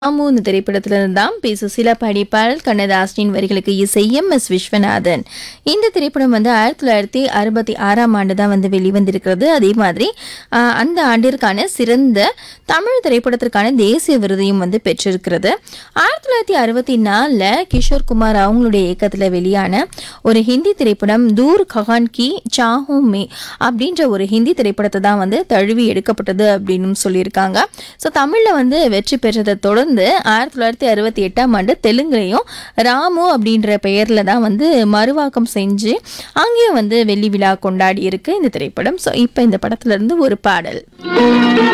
ராமு இந்த திரைப்படத்துல இருந்து தான் பி சுசிலா படிப்பால் கண்ணதாசனின் வரிகளுக்கு இசை எம் எஸ் விஸ்வநாதன் இந்த திரைப்படம் வந்து ஆயிரத்தி தொள்ளாயிரத்தி அறுபத்தி ஆறாம் ஆண்டு தான் வந்து வெளிவந்திருக்கிறது அதே மாதிரி ஆஹ், அந்த ஆண்டிற்கான சிறந்த தமிழ் திரைப்படத்திற்கான தேசிய விருதையும் வந்து பெற்றிருக்கிறது ஆயிரத்தி தொள்ளாயிரத்தி அறுபத்தி நாலில் கிஷோர் குமார் அவங்களுடைய இயக்கத்தில் வெளியான ஒரு ஹிந்தி திரைப்படம் தூர் ககான் கி சாஹூ மே அப்படின்ற ஒரு ஹிந்தி திரைப்படத்தை தான் வந்து தழுவி எடுக்கப்பட்டது அப்படின்னு சொல்லியிருக்காங்க ஸோ தமிழில் வந்து வெற்றி பெற்றதை தொடர்ந்து ஆயிரத்தி தொள்ளாயிரத்தி அறுபத்தி எட்டாம் ஆண்டு தெலுங்குலையும் ராமு அப்படின்ற பெயரில் தான் வந்து மறுவாக்கம் செஞ்சு அங்கேயும் வந்து வெள்ளி விழா கொண்டாடி இருக்கு இந்த திரைப்படம் ஸோ இப்போ இந்த படத்துல இருந்து ஒரு பாடல்